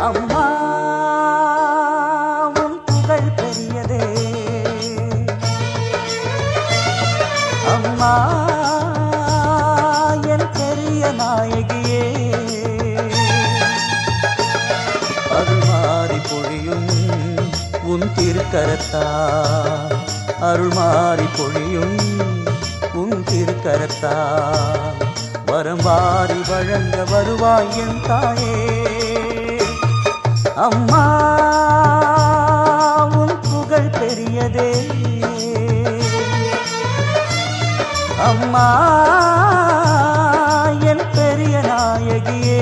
அம்மா உன் புகழ் பெரியதே அம்மா என் பெரிய நாயகியே அருள் மாறி பொழியும் உன் திருக்கரத்தா அருள் மாறி பொழியும் உன் திருக்கரத்தா வரம் வாரி வழங்க வருவாய் என் தாயே அம்மா உன் புகழ் பெரியதே அம்மா என் பெரிய நாயகியே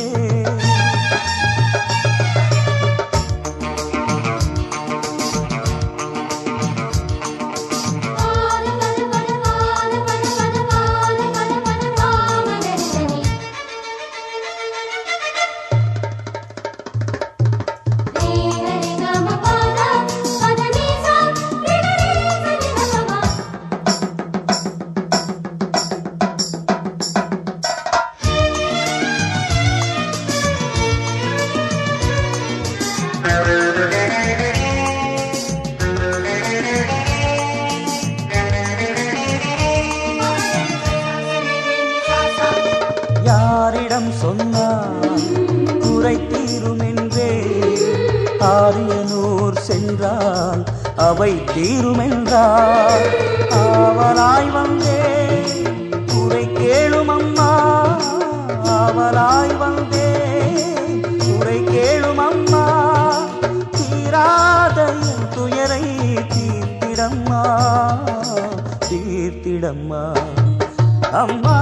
யாரிடம் சொன்னார் குறை தீரும் என்றே ஆரியனூர் சென்றால் அவை தீரும் என்றார் ஆவலாய் வந்தே குறை கேளும் அம்மா ஆவலாய் வந்தே குறை கேளும் அம்மா தீராத என் துயரை தீர்த்திடம்மா தீர்த்திடம்மா அம்மா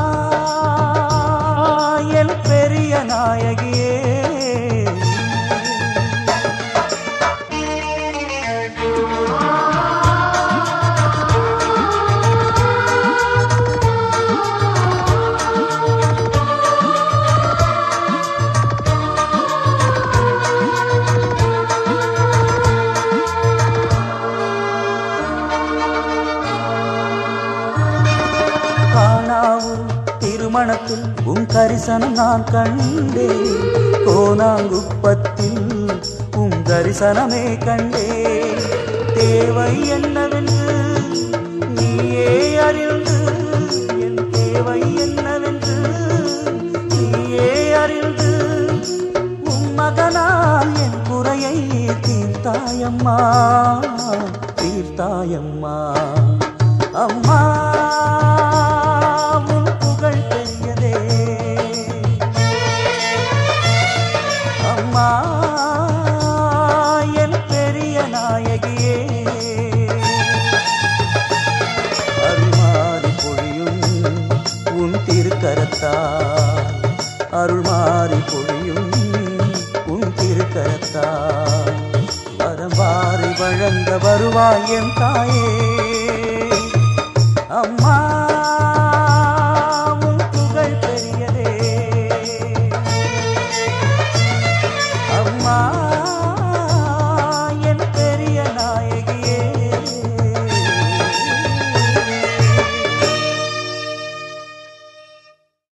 என் பெரிய நாயகியே காணாவூர் திருமணத்தில் உன் கரிசனம் நான் கண்டேன் கோனாங்குப்பத்தில் உன் தரிசனமே கண்டே தேவை என்னவென்று நீயே அறிந்து என் தேவை என்னவென்று நீயே அறிந்து உன் மகனால் என் குறையை தீர்த்தாயம்மா தீர்த்தாயம்மா அம்மா உன் புகழ் பெரியதே அம்மா என் பெரிய நாயகியே அருள்மாறி பொழியும் உன் திருக்கரத்தால் அருள்மாறி பொழியும் உன் திருக்கரத்தால் வரம்பாரி வழங்க வருவாய் என் தாயே அம்மா உன் புகழ் பெரியதே அம்மா